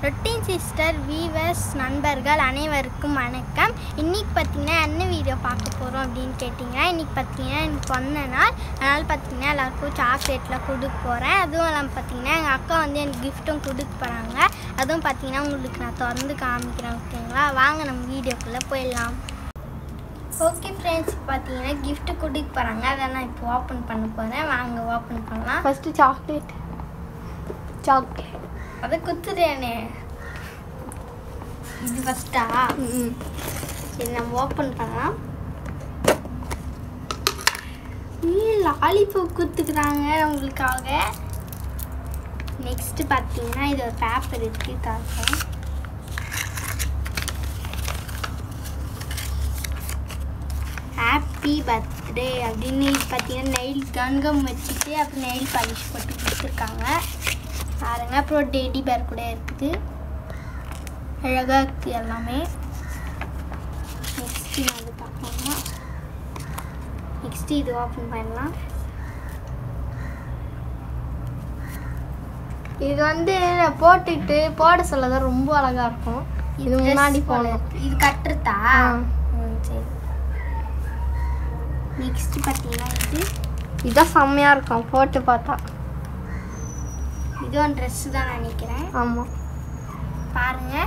Routine sister viewers நண்பர்கள் அனைவருக்கும் வணக்கம் இன்னைக்கு பார்த்தீங்கன்னா என்ன வீடியோ பார்க்க போகிறோம் அப்படின்னு கேட்டிங்கன்னா இன்னைக்கு பார்த்தீங்கன்னா எனக்கு பிறந்த நாள் அதனால் பார்த்தீங்கன்னா எல்லாருக்கும் சாக்லேட்டில் கொடுக்க போகிறேன் அதுவும் இல்லாமல் பார்த்தீங்கன்னா எங்கள் அக்கா வந்து எனக்கு கிஃப்ட்டும் கொடுக்க போகிறாங்க அதுவும் பார்த்தீங்கன்னா உங்களுக்கு நான் திறந்து காமிக்கிறேன் ஓகேங்களா வாங்க நம்ம வீடியோக்குள்ளே போயிடலாம் ஓகே ஃப்ரெண்ட்ஸ் பார்த்தீங்கன்னா gift கொடுக்க போகிறாங்க அதை நான் இப்போ ஓப்பன் பண்ண போகிறேன் வாங்க ஓப்பன் பண்ணலாம் ஃபஸ்ட்டு சாக்லேட் சாக்லேட் அதை குத்துறேனே இது ஃபஸ்ட்டா ம் சரி நம்ம ஓப்பன் பண்ணலாம் லாலிபாப் குத்துக்கிறாங்க உங்களுக்காக நெக்ஸ்ட் பார்த்தீங்கன்னா இது ஒரு பேப்பர் இருக்கு தாக்கம் ஹாப்பி பர்த்டே அப்படின்னு பார்த்தீங்கன்னா நெயில் கங்கம் வச்சுட்டு அப்புறம் நெயில் பாலிஷ் போட்டு கொடுத்துருக்காங்க பாருங்க அப்புறம் டெடி பேர் கூட இருக்குது அழகாக இருக்குது எல்லாமே நெக்ஸ்ட் நான் அது பார்க்கணுமா நெக்ஸ்ட் இது ஓப்பன் பண்ணலாம் இது வந்து போட்டுக்கிட்டு போட சொல்ல தான் ரொம்ப அழகா இருக்கும் இது dress முன்னாடி போல போனோம் இருக்கு. இது கட்டுறதா ஆ. ம் சரி நெக்ஸ்ட் பார்த்தீங்கன்னா இது இதான் செம்மையா இருக்கும் போட்டு பார்த்தா இதுவும் ட்ரெஸ் தான் நினைக்கிறேன் ஆமாம் பாருங்க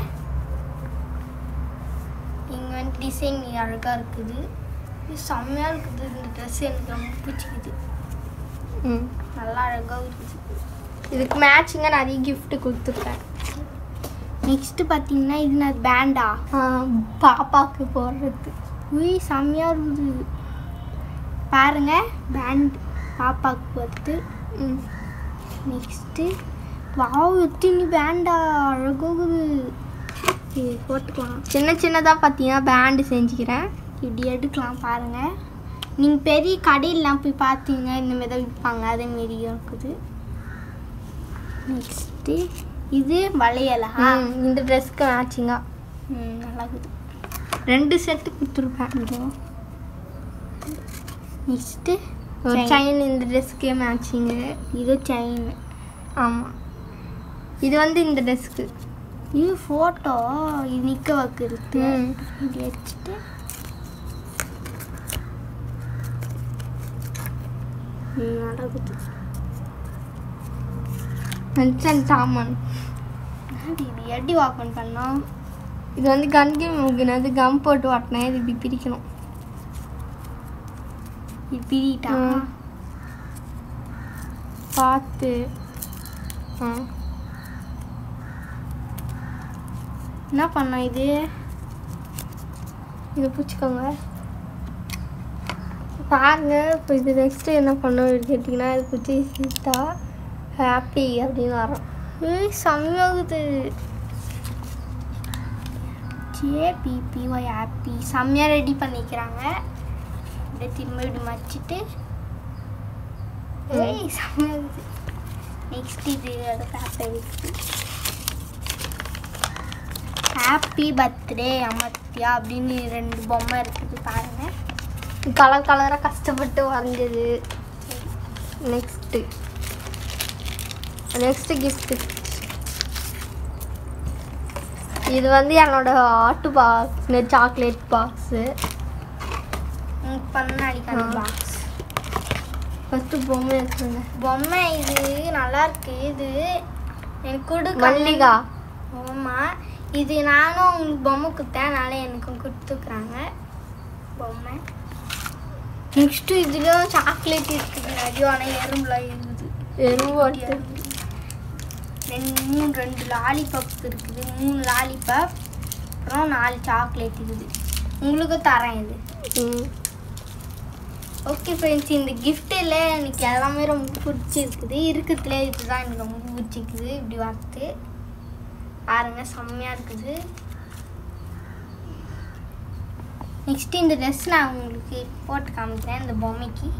இங்கே வந்து டிசைன் அழகாக இருக்குது இது செம்மையாக இருக்குது இந்த ட்ரெஸ் எனக்கு ரொம்ப பிடிச்சிக்குது ம் நல்லா அழகாக இருக்குது இதுக்கு மேட்சிங்காக நிறைய gift கொடுத்துருக்கேன் நெக்ஸ்ட் பார்த்தீங்கன்னா இது நான் பேண்டா ஆ, பாப்பாக்கு போடுறது உய் செம்மையாக இருக்குது பாருங்க பேண்ட் பாப்பாவுக்கு பார்த்து ம் நெக்ஸ்ட்டு வாவ் எத்தினி பேண்டா அழகாகுது இது போட்டுக்கலாம் சின்ன சின்னதாக பார்த்தீங்கன்னா பேண்டு செஞ்சுக்கிறேன் இப்படி எடுக்கலாம் பாருங்க நீங்கள் பெரிய கடையிலாம் போய் பார்த்தீங்க இந்த மாதிரி தான் விற்பாங்க அதே மாரியும் இருக்குது நெக்ஸ்ட்டு இது வளையலா ம், இந்த ட்ரெஸ்க்கு மேட்சிங்காக ம் நல்லா இருக்குது ரெண்டு செட்டு கொடுத்துருப்பேன் இதோ நெக்ஸ்ட்டு ஒரு Chain. செயின் இந்த ட்ரெஸ்க்கே மேட்சிங்கு இது செயின் ஆமாம் இது வந்து இந்த ட்ரெஸ்க்கு இது ஃபோட்டோ இது நிற்க வைக்கிறது ம். இப்படி வச்சுட்டு ம், நல்லா இருக்குது மனுஷன் சாமான் என்னது இது எப்படி ஓப்பன் பண்ணோம் இது வந்து கன் கேம் முகினது கம் போட்டு வாட்டினேன் இது இப்படி பிரிக்கணும் இது பிரிட்டா ம். பார்த்து ஆ என்ன பண்ணோம் இது இதை பிடிச்சிக்கோங்க பாருங்க இப்போ இது நெக்ஸ்ட்டு என்ன பண்ணோம் கேட்டிங்கன்னா இது பிடிச்சி சீட்டா ஹாப்பி அப்படின்னு வரும் ஏய் செம்மையாகுது ஜேபிபி ஒய் ஹாப்பி செம்மையாக ரெடி பண்ணிக்கிறாங்க அப்படியே திரும்ப இப்படி மச்சிட்டு ஏய் செம்மையாகுது நெக்ஸ்ட் இது அது பேப்பர் இருக்குது ஹாப்பி பர்த்டே அமர்த்தியா அப்படின்னு ரெண்டு பொம்மை இருக்குது பாருங்க கலர் கலராக கஷ்டப்பட்டு வரைஞ்சது நெக்ஸ்ட்டு நெக்ஸ்ட்டு கிஃப்ட்டு இது வந்து என்னோட ஆட்டு பாக்ஸ் சாக்லேட் பாக்ஸு உங்களுக்கு பண்ணாடிக்கு அந்த ஆ. பாக்ஸ் ஃபஸ்ட்டு பொம்மை இருக்குங்க பொம்மை இது நல்லா இருக்கு இது எனக்கு கொடுக்க மல்லிகா ஆமாம் இது நானும் உங்களுக்கு பொம்மை கொடுத்தேன் அதனால எனக்கும் கொடுத்துக்குறாங்க பொம்மை நெக்ஸ்ட்டு இதுலேயும் சாக்லேட் இருக்குது நிறைய ஆனால் எறும்புலாம் இருக்குது எறும்பு வந்து ரெண்டு மூணு ரெண்டு லாலிபாப் இருக்குது மூணு லாலிபாப் அப்புறம் நாலு சாக்லேட் இருக்குது உங்களுக்கும் தரேன் இது ம் ஓகே ஃப்ரெண்ட்ஸ் இந்த கிஃப்ட்டில் எனக்கு எல்லாமே ரொம்ப பிடிச்சிருக்குது இருக்கிறதுல இதுதான் எனக்கு ரொம்ப பிடிச்சிருக்குது இப்படி பார்த்து பாருங்க செம்மையாக இருக்குது நெக்ஸ்ட் இந்த ட்ரெஸ் நான் உங்களுக்கு போட்டு காமிக்கிறேன் இந்த பொம்மைக்கு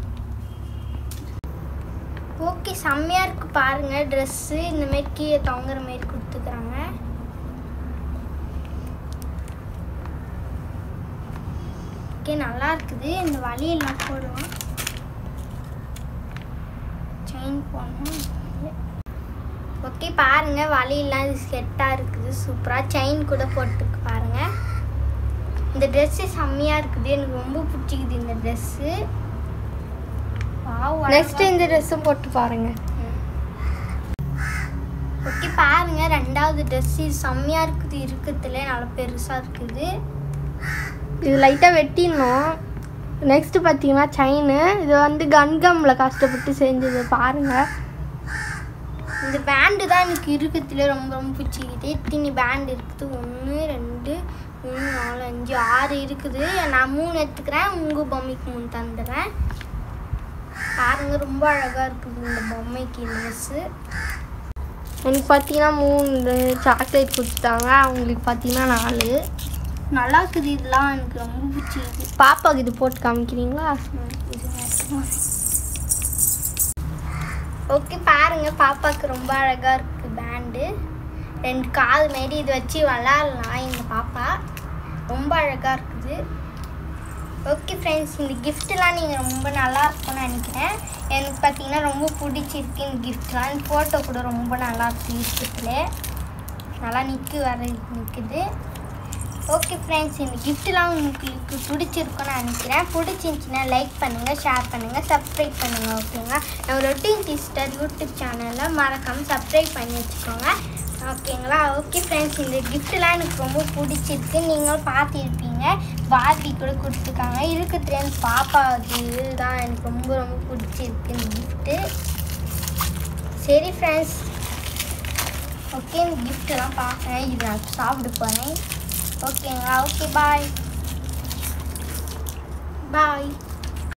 ஓகே செம்மையாக இருக்குது பாருங்கள் ட்ரெஸ்ஸு இந்த மாதிரி கீழே தொங்குற மாதிரி கொடுத்துக்கிறாங்க ஓகே நல்லா இருக்குது இந்த வழியெல்லாம் போடலாம் செயின் போடணும் ஓகே பாருங்க வலையெல்லாம் இது செட்டாக இருக்குது சூப்பராக செயின் கூட போட்டுருக்கு பாருங்க இந்த ட்ரெஸ்ஸு செம்மையாக இருக்குது எனக்கு ரொம்ப பிடிச்சிக்குது இந்த ட்ரெஸ்ஸு நெக்ஸ்ட் இந்த ட்ரெஸ்ஸும் போட்டு பாருங்க ஓகே பாருங்க ரெண்டாவது ட்ரெஸ் இது செம்மையாக இருக்குது இருக்கிறதுல நல்லா பெருசாக இருக்குது இது லைட்டாக வெட்டிடணும் நெக்ஸ்ட் பார்த்தீங்கன்னா செயின் இது வந்து கன்கம்மில் கஷ்டப்பட்டு செஞ்சது பாருங்க இந்த பேண்டு தான் எனக்கு இருக்கிறதுல ரொம்ப ரொம்ப பிடிச்சிக்கிது இத்தனி பேண்ட் இருக்குது ஒன்று ரெண்டு மூணு நாலு அஞ்சு ஆறு இருக்குது நான் மூணு எடுத்துக்கிறேன் உங்கள் பொம்மைக்கு மூணு தந்துடுறேன் பாருங்க ரொம்ப அழகாக இருக்குது இந்த பொம்மைக்கு இந்த ட்ரெஸ்ஸு எனக்கு பார்த்தீங்கன்னா மூணு சாக்லேட் கொடுத்துட்டாங்க அவங்களுக்கு பார்த்தீங்கன்னா நாலு நல்லா இருக்குது இதெல்லாம் எனக்கு ரொம்ப பிடிச்சிக்குது பாப்பாவுக்கு இது போட்டு காமிக்கிறீங்களா ஓகே பாருங்க பாப்பாவுக்கு ரொம்ப அழகா இருக்கு பேண்டு ரெண்டு காது மாரி இது வச்சு விளாட்லாம் எங்க பாப்பா ரொம்ப அழகா இருக்குது ஓகே ஃப்ரெண்ட்ஸ் இந்த கிஃப்ட்லாம் நீங்கள் ரொம்ப நல்லா இருக்கும்னு நினைக்கிறேன் எனக்கு பார்த்தீங்கன்னா ரொம்ப பிடிச்சிருக்கு இந்த கிஃப்ட்லாம் இந்த ஃபோட்டோ கூட ரொம்ப நல்லா இருக்கு கிஃப்ட்டில் நல்லா நிற்கு வர நிற்குது ஓகே ஃப்ரெண்ட்ஸ் இந்த கிஃப்ட்லாம் உங்களுக்கு பிடிச்சிருக்கும்னு நினைக்கிறேன் பிடிச்சிருந்துச்சின்னா லைக் பண்ணுங்கள் ஷேர் பண்ணுங்கள் சப்ஸ்கிரைப் பண்ணுங்கள் ஓகேங்களா நம்ம ரொட்டீன் சிஸ்டர் யூடியூப் சேனலில் மறக்காமல் சப்ஸ்கிரைப் பண்ணி வச்சுக்கோங்க ஓகேங்களா ஓகே ஃப்ரெண்ட்ஸ் இந்த கிஃப்ட்லாம் எனக்கு ரொம்ப பிடிச்சிருக்கு நீங்களும் பார்த்துருப்பீங்க பார்பி கூட கொடுத்துருக்காங்க இருக்கிறதுல எனக்கு பாப்பா இதுதான் எனக்கு ரொம்ப ரொம்ப பிடிச்சிருக்கு இந்த கிஃப்ட்டு சரி ஃப்ரெண்ட்ஸ் ஓகே இந்த கிஃப்ட்டெல்லாம் பார்க்குறேன் இது நான் சாப்பிட போகிறேன் ஓகேங்களா ஓகே பாய் பாய்